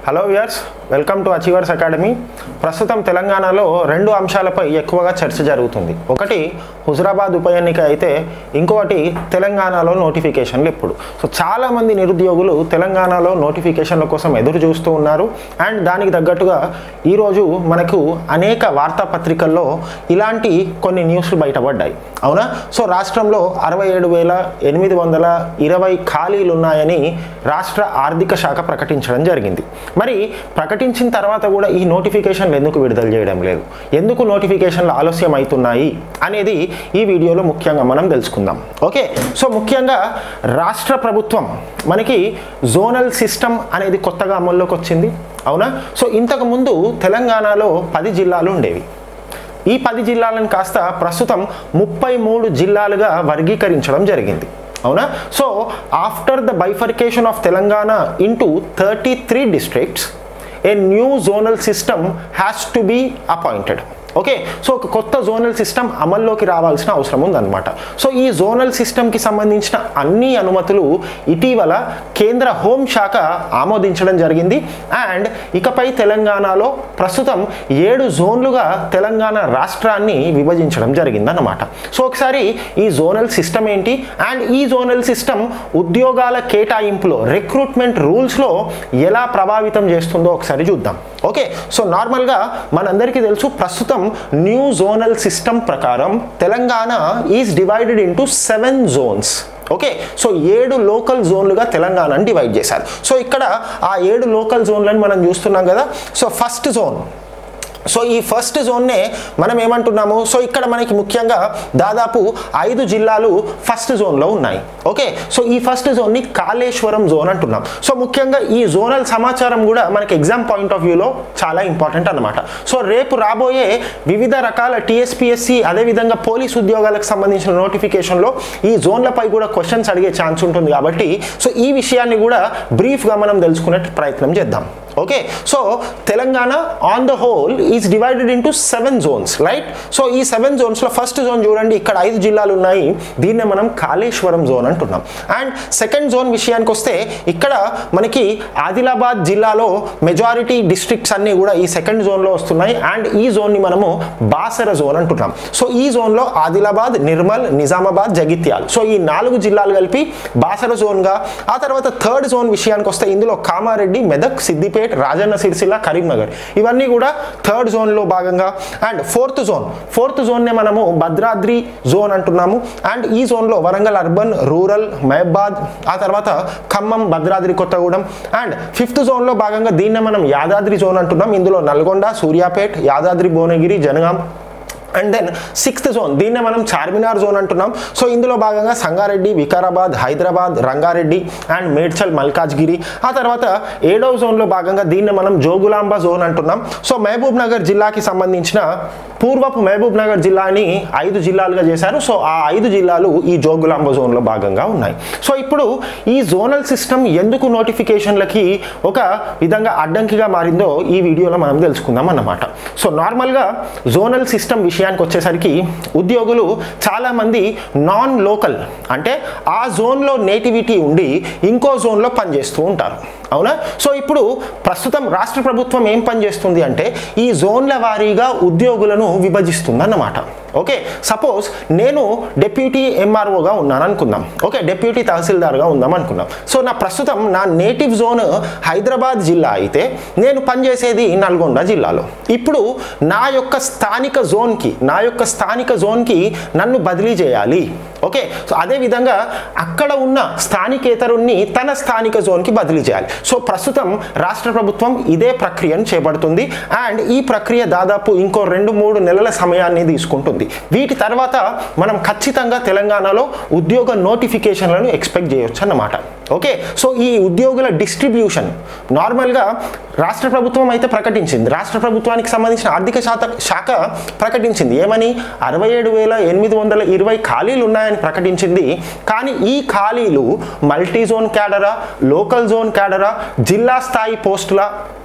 hello viewers welcome to achievers academy ప్రస్తుతం తెలంగాణలో రెండు అంశాలపై ఎక్కువగా చర్చ జరుగుతుంది ఒకటి హుజరాబాద్ ఉప ఎన్నిక అయితే ఇంకొకటి తెలంగాణలో నోటిఫికేషన్లు ఎప్పుడు సో చాలామంది నిరుద్యోగులు తెలంగాణలో నోటిఫికేషన్ల కోసం ఎదురు చూస్తూ ఉన్నారు అండ్ దానికి తగ్గట్టుగా ఈరోజు మనకు అనేక వార్తాపత్రికల్లో ఇలాంటి కొన్ని న్యూస్లు బయటపడ్డాయి అవునా సో రాష్ట్రంలో అరవై ఏడు వేల ఎనిమిది వందల ఇరవై ఖాళీలు ఉన్నాయని రాష్ట్ర ఆర్థిక శాఖ ప్రకటించడం జరిగింది మరి ప్రకటించిన తర్వాత కూడా ఈ నోటిఫికేషన్లు ఎందుకు విడుదల చేయడం లేదు ఎందుకు నోటిఫికేషన్లు ఆలస్యం అవుతున్నాయి అనేది ఈ వీడియోలో ముఖ్యంగా మనం తెలుసుకుందాం ఓకే సో ముఖ్యంగా రాష్ట్ర ప్రభుత్వం మనకి జోనల్ సిస్టమ్ అనేది కొత్తగా అమల్లోకి వచ్చింది అవునా సో ఇంతకు ముందు తెలంగాణలో పది జిల్లాలు ఉండేవి ఈ పది జిల్లాలను కాస్త ప్రస్తుతం ముప్పై మూడు జిల్లాలుగా వర్గీకరించడం జరిగింది అవునా so after the bifurcation of Telangana into thirty three districts a new zonal system has to be appointed okay so ఒక కొత్త జోనల్ సిస్టమ్ అమల్లోకి రావాల్సిన అవసరం ఉందన్నమాట సో ఈ జోనల్ సిస్టమ్కి సంబంధించిన అన్ని అనుమతులు ఇటీవల కేంద్ర హోంశాఖ ఆమోదించడం జరిగింది అండ్ ఇకపై తెలంగాణలో ప్రస్తుతం ఏడు జోన్లుగా తెలంగాణ రాష్ట్రాన్ని విభజించడం జరిగిందన్నమాట సో ఒకసారి ఈ జోనల్ సిస్టమ్ ఏంటి అండ్ ఈ జోనల్ సిస్టమ్ ఉద్యోగాల కేటాయింపులో రిక్రూట్మెంట్ రూల్స్లో ఎలా ప్రభావితం చేస్తుందో ఒకసారి చూద్దాం ఓకే సో నార్మల్గా మనందరికీ తెలుసు ప్రస్తుతం న్యూ జోనల్ సిస్టమ్ ప్రకారం Telangana is divided into seven zones okay so ఏడు లోకల్ జోన్లుగా తెలంగాణని డివైడ్ చేశారు సో ఇక్కడ ఆ ఏడు లోకల్ జోన్లను మనం చూస్తున్నాం కదా సో ఫస్ట్ జోన్ సో ఈ ఫస్ట్ జోన్నే మనం ఏమంటున్నాము సో ఇక్కడ మనకి ముఖ్యంగా దాదాపు ఐదు జిల్లాలు ఫస్ట్ జోన్లో ఉన్నాయి ఓకే సో ఈ ఫస్ట్ జోన్ని కాళేశ్వరం జోన్ అంటున్నాం సో ముఖ్యంగా ఈ జోనల్ సమాచారం కూడా మనకి ఎగ్జామ్ పాయింట్ ఆఫ్ వ్యూలో చాలా ఇంపార్టెంట్ అనమాట సో రేపు రాబోయే వివిధ రకాల టీఎస్పిఎస్సి అదేవిధంగా పోలీస్ ఉద్యోగాలకు సంబంధించిన నోటిఫికేషన్లో ఈ జోన్లపై కూడా క్వశ్చన్స్ అడిగే ఛాన్స్ ఉంటుంది కాబట్టి సో ఈ విషయాన్ని కూడా బ్రీఫ్గా మనం తెలుసుకునే ప్రయత్నం చేద్దాం okay so Telangana on the whole is divided into seven zones right so ఈ సెవెన్ జోన్స్లో ఫస్ట్ జోన్ చూడండి ఇక్కడ ఐదు జిల్లాలు ఉన్నాయి దీన్నే మనం కాళేశ్వరం జోన్ అంటున్నాం అండ్ సెకండ్ జోన్ విషయానికి వస్తే ఇక్కడ మనకి ఆదిలాబాద్ జిల్లాలో మెజారిటీ డిస్ట్రిక్ట్స్ అన్నీ కూడా ఈ సెకండ్ జోన్లో వస్తున్నాయి అండ్ ఈ జోన్ని మనము బాసర జోన్ అంటున్నాం సో ఈ జోన్లో ఆదిలాబాద్ నిర్మల్ నిజామాబాద్ జగిత్యాల్ సో ఈ నాలుగు జిల్లాలు కలిపి బాసర జోన్గా ఆ తర్వాత థర్డ్ జోన్ విషయానికి వస్తే ఇందులో కామారెడ్డి మెదక్ సిద్దిపేట రాజన్న సిరిసిల్ల కరీంనగర్ ఇవన్నీ కూడా థర్డ్ జోన్లో భాగంగా అండ్ ఫోర్త్ జోన్ ఫోర్త్ జోన్నే మనము భద్రాద్రి జోన్ అంటున్నాము అండ్ ఈ జోన్లో వరంగల్ అర్బన్ రూరల్ మహబాద్ ఆ తర్వాత ఖమ్మం భద్రాద్రి కొత్తగూడెం అండ్ ఫిఫ్త్ జోన్లో భాగంగా దీన్నే మనం యాదాద్రి జోన్ అంటున్నాం ఇందులో Nalgonda Suryapet Yadadri Bhuvanagiri Jangaon and then sixth zone దీన్నే మనం చార్మినార్ జోన్ అంటున్నాం సో ఇందులో భాగంగా సంగారెడ్డి వికారాబాద్ హైదరాబాద్ రంగారెడ్డి అండ్ మేడ్చల్ మల్కాజ్గిరి ఆ తర్వాత ఏడవ జోన్లో భాగంగా దీన్ని మనం జోగులాంబ జోన్ అంటున్నాం సో మహబూబ్ నగర్ జిల్లాకి సంబంధించిన పూర్వపు మహబూబ్ నగర్ జిల్లాని ఐదు జిల్లాలుగా చేశారు సో ఆ ఐదు జిల్లాలు ఈ జోగులాంబ జోన్లో భాగంగా ఉన్నాయి సో ఇప్పుడు ఈ జోనల్ సిస్టమ్ ఎందుకు నోటిఫికేషన్లకి ఒక విధంగా అడ్డంకిగా మారిందో ఈ వీడియోలో మనం తెలుసుకుందాం అన్నమాట సో నార్మల్గా జోనల్ సిస్టమ్ విషయానికి వచ్చేసరికి ఉద్యోగులు చాలామంది నాన్ లోకల్ అంటే ఆ జోన్లో నేటివిటీ ఉండి ఇంకో జోన్లో పనిచేస్తూ ఉంటారు అవునా సో ఇప్పుడు ప్రస్తుతం రాష్ట్ర ప్రభుత్వం ఏం పనిచేస్తుంది అంటే ఈ జోన్ల వారీగా ఉద్యోగులను విభజిస్తుంది అన్నమాట ఓకే సపోజ్ నేను డెప్యూటీ ఎంఆర్ఓగా ఉన్నాను అనుకుందాం ఓకే డెప్యూటీ తహసీల్దార్గా ఉందాం అనుకుందాం సో నా ప్రస్తుతం నా నేటివ్ జోన్ హైదరాబాద్ జిల్లా అయితే నేను పనిచేసేది నల్గొండ జిల్లాలో ఇప్పుడు నా యొక్క స్థానిక జోన్కి నా యొక్క స్థానిక జోన్కి నన్ను బదిలీ చేయాలి ఓకే సో అదేవిధంగా అక్కడ ఉన్న స్థానికేతరుణ్ణి తన స్థానిక జోన్కి బదిలీ చేయాలి సో ప్రస్తుతం రాష్ట్ర ప్రభుత్వం ఇదే ప్రక్రియను చేపడుతుంది అండ్ ఈ ప్రక్రియ దాదాపు ఇంకో రెండు మూడు నెలల సమయాన్ని తీసుకుంటుంది వీటి తర్వాత మనం ఖచ్చితంగా తెలంగాణలో ఉద్యోగ నోటిఫికేషన్లను ఎక్స్పెక్ట్ చేయొచ్చు అన్నమాట ఓకే సో ఈ ఉద్యోగుల డిస్ట్రిబ్యూషన్ నార్మల్గా రాష్ట్ర ప్రభుత్వం అయితే ప్రకటించింది రాష్ట్ర ప్రభుత్వానికి సంబంధించిన ఆర్థిక శాత శాఖ ప్రకటించింది ఏమని అరవై ఏడు వేల ఎనిమిది వందల ఇరవై ఖాళీలు ఉన్నాయని ప్రకటించింది కానీ ఈ ఖాళీలు మల్టీ జోన్ క్యాడరా లోకల్ జోన్ క్యాడరా జిల్లా స్థాయి పోస్టుల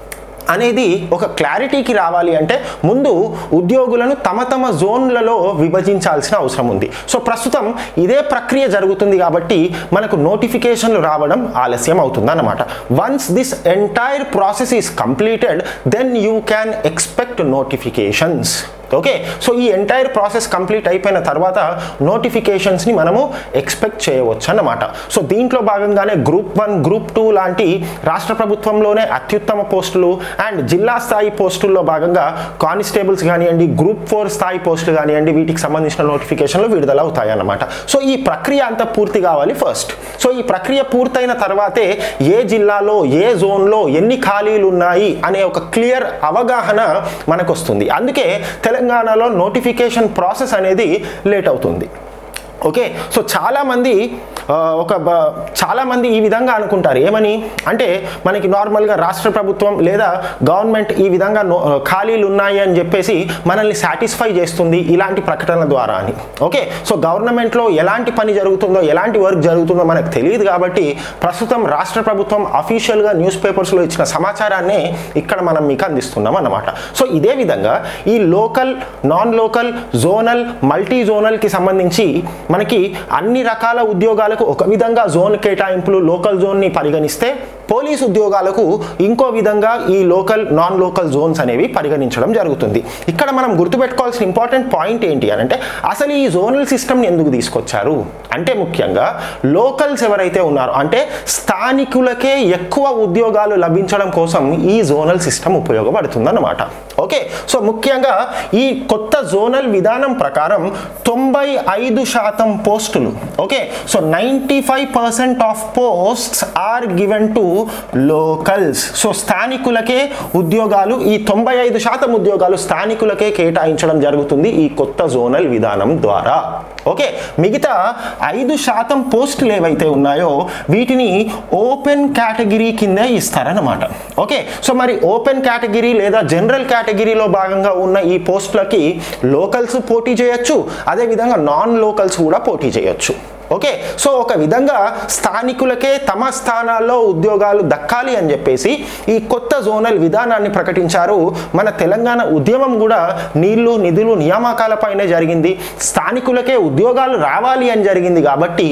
అనేది ఒక క్లారిటీకి రావాలి అంటే ముందు ఉద్యోగులను తమ తమ జోన్లలో విభజించాల్సిన అవసరం ఉంది సో ప్రస్తుతం ఇదే ప్రక్రియ జరుగుతుంది కాబట్టి మనకు నోటిఫికేషన్లు రావడం ఆలస్యం అవుతుంది అన్నమాట once this entire process is completed then you can expect notifications okay so ఈ ఎంటైర్ ప్రాసెస్ కంప్లీట్ అయిపోయిన తర్వాత నోటిఫికేషన్స్ని మనము ఎక్స్పెక్ట్ చేయవచ్చు అన్నమాట సో దీంట్లో భాగంగానే గ్రూప్ వన్ గ్రూప్ టూ లాంటి రాష్ట్ర ప్రభుత్వంలోనే అత్యుత్తమ పోస్టులు అండ్ జిల్లా స్థాయి పోస్టుల్లో భాగంగా కానిస్టేబుల్స్ కానివ్వండి గ్రూప్ ఫోర్ స్థాయి పోస్టులు కానివ్వండి వీటికి సంబంధించిన నోటిఫికేషన్లు విడుదల అవుతాయి అన్నమాట సో ఈ ప్రక్రియ అంతా పూర్తి కావాలి ఫస్ట్ సో ఈ ప్రక్రియ పూర్తయిన తర్వాతే ఏ జిల్లాలో ఏ జోన్లో ఎన్ని ఖాళీలు ఉన్నాయి అనే ఒక క్లియర్ అవగాహన మనకు వస్తుంది అందుకే తెలంగాణలో నోటిఫికేషన్ ప్రాసెస్ అనేది లేట్ అవుతుంది ఓకే సో చాలామంది ఆ, ఒక బ- చాలామంది ఈ విధంగా అనుకుంటారు ఏమని అంటే మనకి నార్మల్గా రాష్ట్ర ప్రభుత్వం లేదా గవర్నమెంట్ ఈ విధంగా నో- ఖాళీలు ఉన్నాయి అని చెప్పేసి మనల్ని సాటిస్ఫై చేస్తుంది ఇలాంటి ప్రకటనల ద్వారా అని ఓకే సో గవర్నమెంట్లో ఎలాంటి పని జరుగుతుందో ఎలాంటి వర్క్ జరుగుతుందో మనకు తెలియదు కాబట్టి ప్రస్తుతం రాష్ట్ర ప్రభుత్వం అఫీషియల్గా న్యూస్ పేపర్స్లో ఇచ్చిన సమాచారాన్ని ఇక్కడ మనం మీకు అందిస్తున్నాం అన్నమాట సో ఇదే విధంగా ఈ local non local zonal multi జోనల్కి సంబంధించి మనకి అన్ని రకాల ఉద్యోగాలకు ఒక విధంగా జోన్ కేటాయింపులు లోకల్ జోన్ని పరిగణిస్తే పోలీస్ ఉద్యోగాలకు ఇంకో విధంగా ఈ లోకల్ నాన్ లోకల్ జోన్స్ అనేవి పరిగణించడం జరుగుతుంది ఇక్కడ మనం గుర్తుపెట్టుకోవాల్సిన ఇంపార్టెంట్ పాయింట్ ఏంటి అని అంటే అసలు ఈ జోనల్ సిస్టమ్ని ఎందుకు తీసుకొచ్చారు అంటే ముఖ్యంగా లోకల్స్ ఎవరైతే ఉన్నారో అంటే స్థానికులకే ఎక్కువ ఉద్యోగాలు లభించడం కోసం ఈ జోనల్ సిస్టమ్ ఉపయోగపడుతుంది అన్నమాట ఓకే సో ముఖ్యంగా ఈ కొత్త జోనల్ విధానం ప్రకారం తొంభై ఐదు శాతం పోస్టులు okay so ninety five percent of posts are given to locals so స్థానికులకే ఉద్యోగాలు ఈ తొంభై ఐదు శాతం ఉద్యోగాలు స్థానికులకే కేటాయించడం జరుగుతుంది ఈ కొత్త జోనల్ విధానం ద్వారా ఓకే మిగతా ఐదు శాతం పోస్టులు ఏవైతే ఉన్నాయో వీటిని ఓపెన్ కేటగిరీ కిందే ఇస్తారన్నమాట ఓకే సో మరి ఓపెన్ కేటగిరీ లేదా జనరల్ కేటగిరీలో భాగంగా ఉన్న ఈ పోస్టులకి లోకల్స్ పోటీ చేయొచ్చు అదేవిధంగా నాన్ లోకల్స్ కూడా పోటీ చేయొచ్చు ఓకే సో ఒక విధంగా స్థానికులకే తమ స్థానాల్లో ఉద్యోగాలు దక్కాలి అని చెప్పేసి ఈ కొత్త జోనల్ విధానాన్ని ప్రకటించారు మన తెలంగాణ ఉద్యమం కూడా నీళ్లు నిధులు నియామకాలపైనే జరిగింది స్థానికులకే ఉద్యోగాలు రావాలి అని జరిగింది కాబట్టి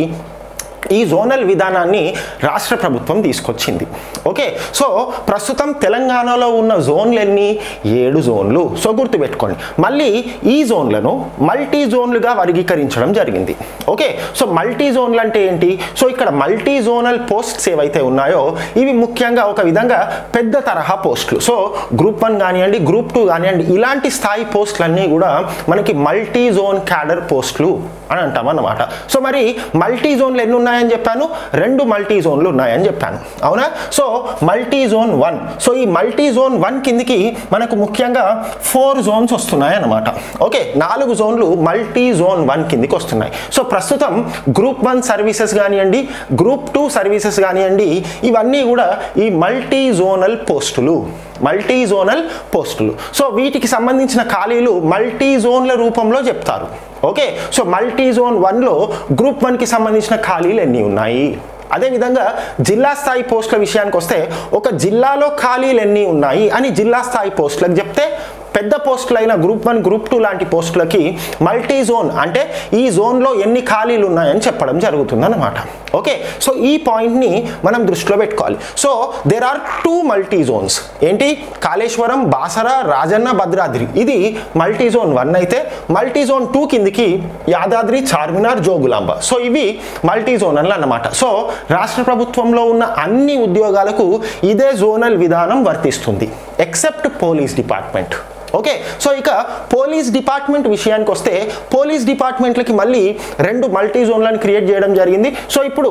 ఈ జోనల్ విధానాన్ని రాష్ట్ర ప్రభుత్వం తీసుకొచ్చింది ఓకే సో ప్రస్తుతం తెలంగాణలో ఉన్న జోన్లు ఎన్ని ఏడు జోన్లు సో గుర్తుపెట్టుకోండి మళ్ళీ ఈ జోన్లను మల్టీ జోన్లుగా వర్గీకరించడం జరిగింది ఓకే సో మల్టీ జోన్లు అంటే ఏంటి సో ఇక్కడ మల్టీ జోనల్ పోస్ట్స్ ఏవైతే ఉన్నాయో ఇవి ముఖ్యంగా ఒక విధంగా పెద్ద తరహా పోస్టులు సో గ్రూప్ వన్ కానివ్వండి గ్రూప్ టూ కానివ్వండి ఇలాంటి స్థాయి పోస్టులన్నీ కూడా మనకి మల్టీ జోన్ క్యాడర్ పోస్టులు అని అంటాం అన్నమాట సో మరి మల్టీ జోన్లు ఎన్ని ఉన్నాయని చెప్పాను రెండు మల్టీ జోన్లు ఉన్నాయని చెప్పాను అవునా so multi zone one so ఈ మల్టీ జోన్ వన్ కిందికి మనకు ముఖ్యంగా ఫోర్ జోన్స్ వస్తున్నాయి అన్నమాట ఓకే నాలుగు జోన్లు మల్టీ జోన్ వన్ కిందికి వస్తున్నాయి సో ప్రస్తుతం గ్రూప్ వన్ సర్వీసెస్ కానివ్వండి గ్రూప్ టూ సర్వీసెస్ కానివ్వండి ఇవన్నీ కూడా ఈ మల్టీ జోనల్ పోస్టులు మల్టీ జోనల్ పోస్టులు సో వీటికి సంబంధించిన ఖాళీలు మల్టీ జోన్ల రూపంలో చెప్తారు ఓకే సో మల్టీ జోన్ వన్లో గ్రూప్ వన్కి సంబంధించిన ఖాళీలు ఎన్ని ఉన్నాయి అదేవిధంగా జిల్లా స్థాయి పోస్టుల విషయానికి వస్తే ఒక జిల్లాలో ఖాళీలు ఎన్ని ఉన్నాయి అని జిల్లా స్థాయి పోస్టులకు చెప్తే పెద్ద పోస్టులు అయిన గ్రూప్ వన్ గ్రూప్ టూ లాంటి పోస్టులకి మల్టీ జోన్ అంటే ఈ జోన్లో ఎన్ని ఖాళీలు ఉన్నాయని చెప్పడం జరుగుతుంది అనమాట ఓకే సో ఈ పాయింట్ని మనం దృష్టిలో పెట్టుకోవాలి so there are two multi zones ఏంటి కాళేశ్వరం బాసర రాజన్న భద్రాద్రి ఇది మల్టీ జోన్ వన్ అయితే మల్టీ జోన్ టూ కిందికి యాదాద్రి చార్మినార్ జోగులాంబ సో ఇవి మల్టీ జోనల్ అన్నమాట సో రాష్ట్ర ప్రభుత్వంలో ఉన్న అన్ని ఉద్యోగాలకు ఇదే జోనల్ విధానం వర్తిస్తుంది except police department okay so ఇక పోలీస్ డిపార్ట్మెంట్ విషయానికి వస్తే పోలీస్ డిపార్ట్మెంట్లకి మళ్ళీ రెండు మల్టీ జోన్లను క్రియేట్ చేయడం జరిగింది సో ఇప్పుడు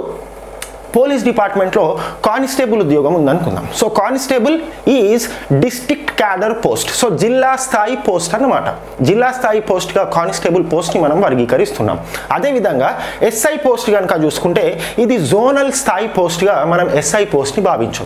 పోలీస్ డిపార్ట్మెంట్లో కానిస్టేబుల్ ఉద్యోగం ఉందనుకుందాం so constable is district cadre post so జిల్లా స్థాయి పోస్ట్ అన్నమాట జిల్లా స్థాయి పోస్ట్గా కానిస్టేబుల్ పోస్ట్ని మనం వర్గీకరిస్తున్నాం అదేవిధంగా ఎస్ఐ పోస్ట్ కనుక చూసుకుంటే ఇది జోనల్ స్థాయి పోస్ట్గా మనం ఎస్ఐ పోస్ట్ని భావించవచ్చు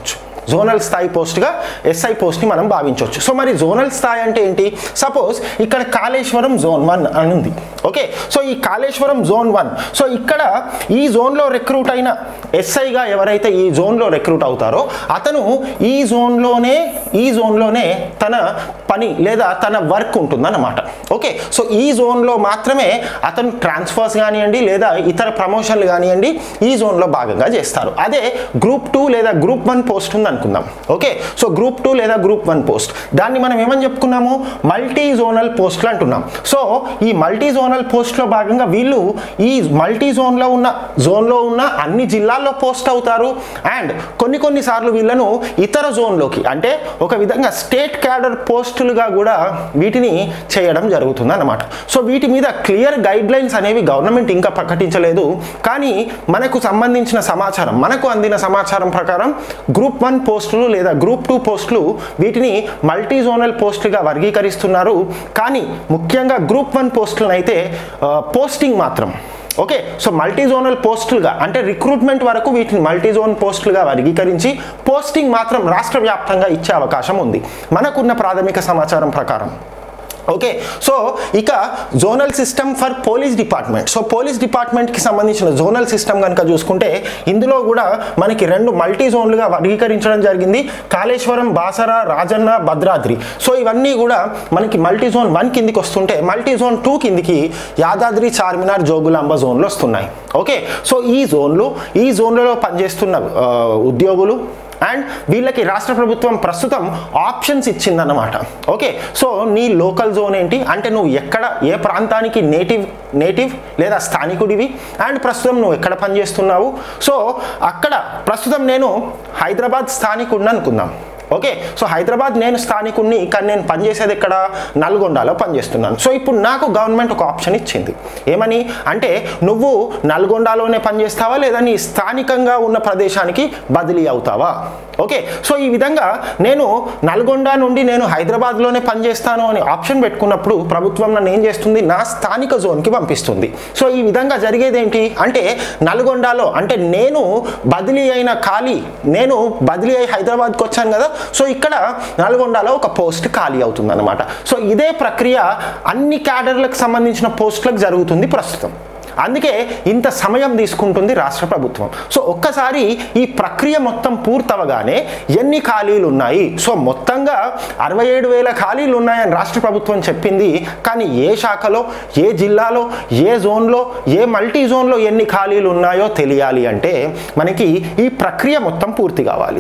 జోనల్ స్థాయి పోస్ట్గా ఎస్ఐ పోస్ట్ని మనం భావించవచ్చు సో మరి జోనల్ స్థాయి అంటే ఏంటి సపోజ్ ఇక్కడ కాళేశ్వరం జోన్ వన్ అని ఉంది ఓకే సో ఈ కాళేశ్వరం జోన్ వన్ సో ఇక్కడ ఈ జోన్లో రిక్రూట్ అయిన ఎస్ఐగా ఎవరైతే ఈ జోన్లో రిక్రూట్ అవుతారో అతను ఈ జోన్లోనే ఈ జోన్లోనే తన పని లేదా తన వర్క్ ఉంటుందన్నమాట ఓకే సో ఈ జోన్లో మాత్రమే అతను ట్రాన్స్ఫర్స్ కానివ్వండి లేదా ఇతర ప్రమోషన్లు కానివ్వండి ఈ జోన్లో భాగంగా చేస్తారు అదే గ్రూప్ టూ లేదా గ్రూప్ వన్ పోస్ట్ ఉంది అనుకుందాం ఓకే సో గ్రూప్ టూ లేదా గ్రూప్ వన్ పోస్ట్ దాన్ని మనం ఏమని చెప్పుకున్నాము మల్టీ జోనల్ పోస్టులు అంటున్నాం సో ఈ మల్టీ జోనల్ పోస్ట్లో భాగంగా వీళ్ళు ఈ మల్టీ జోన్లో ఉన్న జోన్లో ఉన్న అన్ని జిల్లాల్లో పోస్ట్ అవుతారు అండ్ కొన్ని కొన్ని సార్లు వీళ్ళను ఇతర జోన్లోకి అంటే ఒక విధంగా స్టేట్ క్యాడర్ పోస్టులుగా కూడా వీటిని చేయడం జరుగుతుంది అన్నమాట సో వీటి మీద క్లియర్ గైడ్ లైన్స్ అనేవి గవర్నమెంట్ ఇంకా ప్రకటించలేదు కానీ మనకు సంబంధించిన సమాచారం మనకు అందిన సమాచారం ప్రకారం గ్రూప్ వన్ పోస్టులు లేదా గ్రూప్ టూ పోస్టులు వీటిని మల్టీ జోనల్ పోస్టులుగా వర్గీకరిస్తున్నారు కానీ ముఖ్యంగా గ్రూప్ వన్ పోస్టులను అయితే ఆ, పోస్టింగ్ మాత్రం ఓకే సో మల్టీ జోనల్ పోస్టులుగా అంటే రిక్రూట్మెంట్ వరకు వీటిని మల్టీ జోన్ పోస్టులుగా వర్గీకరించి పోస్టింగ్ మాత్రం రాష్ట్ర వ్యాప్తంగా ఇచ్చే అవకాశం ఉంది మనకున్న ప్రాథమిక సమాచారం ప్రకారం ఓకే సో ఇక zonal system for police department so police డిపార్ట్మెంట్కి సంబంధించిన జోనల్ సిస్టమ్ కనుక చూసుకుంటే ఇందులో కూడా మనకి రెండు మల్టీ జోన్లుగా వర్గీకరించడం జరిగింది కాళేశ్వరం బాసర రాజన్న భద్రాద్రి సో ఇవన్నీ కూడా మనకి మల్టీ జోన్ వన్ కిందికి వస్తుంటే మల్టీ జోన్ టూ కిందికి యాదాద్రి చార్మినార్ జోగులాంబ జోన్లు వస్తున్నాయి ఓకే సో ఈ జోన్లు ఈ జోన్లలో పనిచేస్తున్న ఆ, ఉద్యోగులు అండ్ వీళ్ళకి రాష్ట్ర ప్రభుత్వం ప్రస్తుతం ఆప్షన్స్ ఇచ్చిందన్నమాట ఓకే సో నీ లోకల్ జోన్ ఏంటి అంటే నువ్వు ఎక్కడ ఏ ప్రాంతానికి నేటివ్ నేటివ్ లేదా స్థానికుడివి అండ్ ప్రస్తుతం నువ్వు ఎక్కడ పనిచేస్తున్నావు సో అక్కడ ప్రస్తుతం నేను హైదరాబాద్ స్థానికుడిని అనుకుందాం ఓకే సో హైదరాబాద్ నేను స్థానికుడిని కానీ నేను పనిచేసేది ఇక్కడ నల్గొండలో పనిచేస్తున్నాను సో ఇప్పుడు నాకు గవర్నమెంట్ ఒక ఆప్షన్ ఇచ్చింది ఏమని అంటే నువ్వు నల్గొండలోనే పనిచేస్తావా లేదా నీ స్థానికంగా ఉన్న ప్రదేశానికి బదిలీ అవుతావా ఓకే సో ఈ విధంగా నేను నల్గొండ నుండి నేను హైదరాబాద్లోనే పనిచేస్తాను అని ఆప్షన్ పెట్టుకున్నప్పుడు ప్రభుత్వం నన్ను ఏం చేస్తుంది నా స్థానిక జోన్కి పంపిస్తుంది సో ఈ విధంగా జరిగేది ఏంటి అంటే నల్గొండలో అంటే నేను బదిలీ అయిన ఖాళీ నేను బదిలీ అయి హైదరాబాద్కి వచ్చాను కదా సో ఇక్కడ నల్గొండలో ఒక పోస్ట్ ఖాళీ అవుతుంది అనమాట సో ఇదే ప్రక్రియ అన్ని క్యాడర్లకు సంబంధించిన పోస్టులకు జరుగుతుంది ప్రస్తుతం అందుకే ఇంత సమయం తీసుకుంటుంది రాష్ట్ర ప్రభుత్వం సో ఒక్కసారి ఈ ప్రక్రియ మొత్తం పూర్తవగానే ఎన్ని ఖాళీలు ఉన్నాయి సో మొత్తంగా అరవై ఏడు వేల ఖాళీలు ఉన్నాయని రాష్ట్ర ప్రభుత్వం చెప్పింది కానీ ఏ శాఖలో ఏ జిల్లాలో ఏ జోన్లో ఏ మల్టీ జోన్లో ఎన్ని ఖాళీలు ఉన్నాయో తెలియాలి అంటే మనకి ఈ ప్రక్రియ మొత్తం పూర్తి కావాలి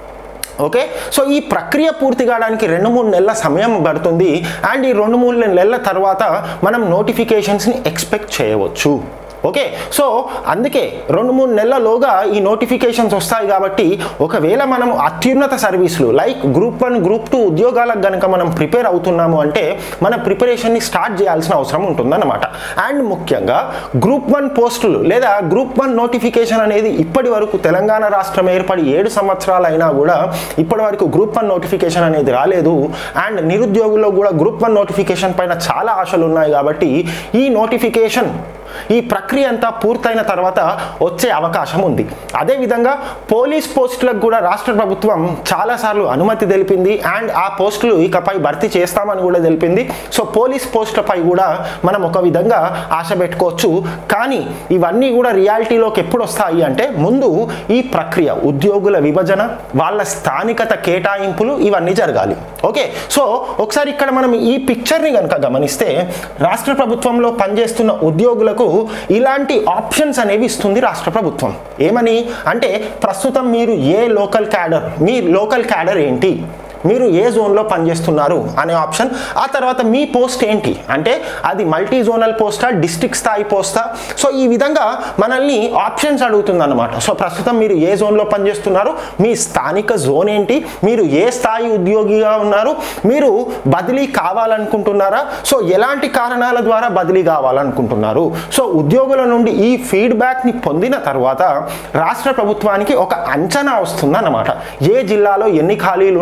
ఓకే సో ఈ ప్రక్రియ పూర్తి కావడానికి రెండు మూడు నెలల సమయం పడుతుంది అండ్ ఈ రెండు మూడు నెలల తర్వాత మనం నోటిఫికేషన్స్ని ఎక్స్పెక్ట్ చేయవచ్చు ఓకే సో అందుకే రెండు మూడు నెలలలోగా ఈ నోటిఫికేషన్స్ వస్తాయి కాబట్టి ఒకవేళ మనం అత్యున్నత సర్వీసులు like group one group two ఉద్యోగాలకు కనుక మనం ప్రిపేర్ అవుతున్నాము అంటే మన ప్రిపరేషన్ని స్టార్ట్ చేయాల్సిన అవసరం ఉంటుందన్నమాట అండ్ ముఖ్యంగా గ్రూప్ వన్ పోస్టులు లేదా గ్రూప్ వన్ నోటిఫికేషన్ అనేది ఇప్పటి వరకు తెలంగాణ రాష్ట్రం ఏర్పడి ఏడు సంవత్సరాలు అయినా కూడా ఇప్పటి వరకు గ్రూప్ వన్ నోటిఫికేషన్ అనేది రాలేదు అండ్ నిరుద్యోగుల్లో కూడా గ్రూప్ వన్ నోటిఫికేషన్ పైన చాలా ఆశలు ఉన్నాయి కాబట్టి ఈ నోటిఫికేషన్ ఈ ప్రక్రియ అంతా పూర్తయిన తర్వాత వచ్చే అవకాశం ఉంది అదేవిధంగా పోలీస్ పోస్టులకు కూడా రాష్ట్ర ప్రభుత్వం చాలాసార్లు అనుమతి తెలిపింది అండ్ ఆ పోస్టులు ఇకపై భర్తీ చేస్తామని కూడా తెలిపింది సో పోలీస్ పోస్టులపై కూడా మనం ఒక విధంగా ఆశ పెట్టుకోవచ్చు కానీ ఇవన్నీ కూడా రియాలిటీలోకి ఎప్పుడు వస్తాయి అంటే ముందు ఈ ప్రక్రియ ఉద్యోగుల విభజన వాళ్ళ స్థానికత కేటాయింపులు ఇవన్నీ జరగాలి ఓకే సో ఒకసారి ఇక్కడ మనం ఈ పిక్చర్ని కనుక గమనిస్తే రాష్ట్ర ప్రభుత్వంలో పనిచేస్తున్న ఉద్యోగులకు ఇలాంటి ఆప్షన్స్ అనేవి ఇస్తుంది రాష్ట్ర ప్రభుత్వం ఏమని అంటే ప్రస్తుతం మీరు ఏ లోకల్ క్యాడర్ మీ లోకల్ క్యాడర్ ఏంటి మీరు ఏ జోన్లో పనిచేస్తున్నారు అనే ఆప్షన్ ఆ తర్వాత మీ పోస్ట్ ఏంటి అంటే అది మల్టీ జోనల్ పోస్టా డిస్ట్రిక్ట్ స్థాయి పోస్టా సో ఈ విధంగా మనల్ని ఆప్షన్స్ అడుగుతుంది అనమాట సో ప్రస్తుతం మీరు ఏ జోన్లో పనిచేస్తున్నారు మీ స్థానిక జోన్ ఏంటి మీరు ఏ స్థాయి ఉద్యోగిగా ఉన్నారు మీరు బదిలీ కావాలనుకుంటున్నారా సో ఎలాంటి కారణాల ద్వారా బదిలీ కావాలనుకుంటున్నారు సో ఉద్యోగుల నుండి ఈ ఫీడ్బ్యాక్ని పొందిన తర్వాత రాష్ట్ర ప్రభుత్వానికి ఒక అంచనా వస్తుందన్నమాట ఏ జిల్లాలో ఎన్ని ఖాళీలు ఉన్నాయి ఏ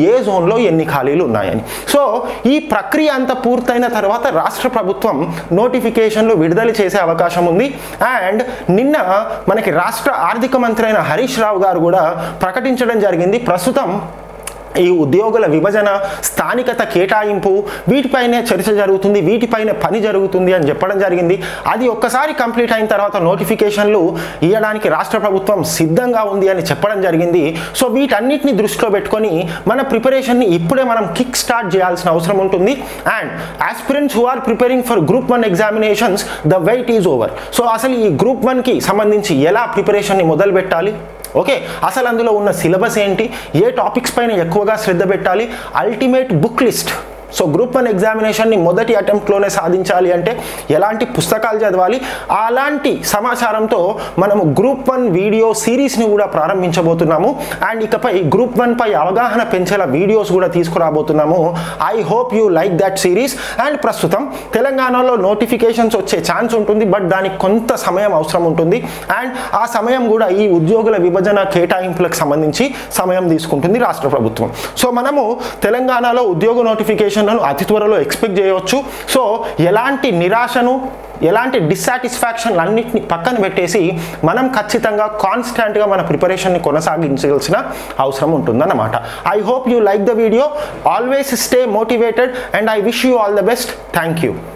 ఏ జోన్లో ఎన్ని ఖాళీలు ఉన్నాయని సో ఈ ప్రక్రియ అంతా పూర్తయిన తర్వాత రాష్ట్ర ప్రభుత్వం నోటిఫికేషన్లు విడుదల చేసే అవకాశం ఉంది అండ్ నిన్న మనకి రాష్ట్ర ఆర్థిక మంత్రి అయిన హరీష్ రావు గారు కూడా ప్రకటించడం జరిగింది ప్రస్తుతం ఈ ఉద్యోగుల విభజన స్థానికత కేటాయింపు వీటిపైనే చర్చ జరుగుతుంది వీటిపైనే పని జరుగుతుంది అని చెప్పడం జరిగింది అది ఒక్కసారి కంప్లీట్ అయిన తర్వాత నోటిఫికేషన్లు ఇవ్వడానికి రాష్ట్ర ప్రభుత్వం సిద్ధంగా ఉంది అని చెప్పడం జరిగింది సో వీటన్నిటిని దృష్టిలో పెట్టుకొని మన ప్రిపరేషన్ని ఇప్పుడే మనం కిక్ స్టార్ట్ చేయాల్సిన అవసరం ఉంటుంది and aspirants who are preparing for group one examinations the wait is over so అసలు ఈ గ్రూప్ వన్కి సంబంధించి ఎలా ప్రిపరేషన్ని మొదలు పెట్టాలి ఓకే అసలు అందులో ఉన్న సిలబస్ ఏంటి ఏ టాపిక్స్ పైన ఎక్కువగా శ్రద్ధ పెట్టాలి ultimate book list so group one ఎగ్జామినేషన్ని మొదటి అటెంప్ట్లోనే సాధించాలి అంటే ఎలాంటి పుస్తకాలు చదవాలి అలాంటి సమాచారంతో మనము గ్రూప్ వన్ వీడియో సిరీస్ని కూడా ప్రారంభించబోతున్నాము అండ్ ఇకపై గ్రూప్ వన్ పై అవగాహన పెంచేలా వీడియోస్ కూడా తీసుకురాబోతున్నాము I hope you like that series and ప్రస్తుతం తెలంగాణలో నోటిఫికేషన్స్ వచ్చే ఛాన్స్ ఉంటుంది బట్ దానికి కొంత సమయం అవసరం ఉంటుంది అండ్ ఆ సమయం కూడా ఈ ఉద్యోగుల విభజన కేటాయింపులకు సంబంధించి సమయం తీసుకుంటుంది రాష్ట్ర ప్రభుత్వం సో మనము తెలంగాణలో ఉద్యోగ నోటిఫికేషన్లను అతి త్వరలో ఎక్స్పెక్ట్ చేయవచ్చు సో ఎలాంటి నిరాశను ఎలాంటి డిస్సాటిస్ఫాక్షన్ అన్నిటిని పక్కన పెట్టేసి మనం ఖచ్చితంగా కాన్స్టాంట్గా మన ప్రిపరేషన్ని కొనసాగించాల్సిన అవసరం ఉంటుందన్నమాట I hope you like the video always stay motivated and I wish you all the best thank you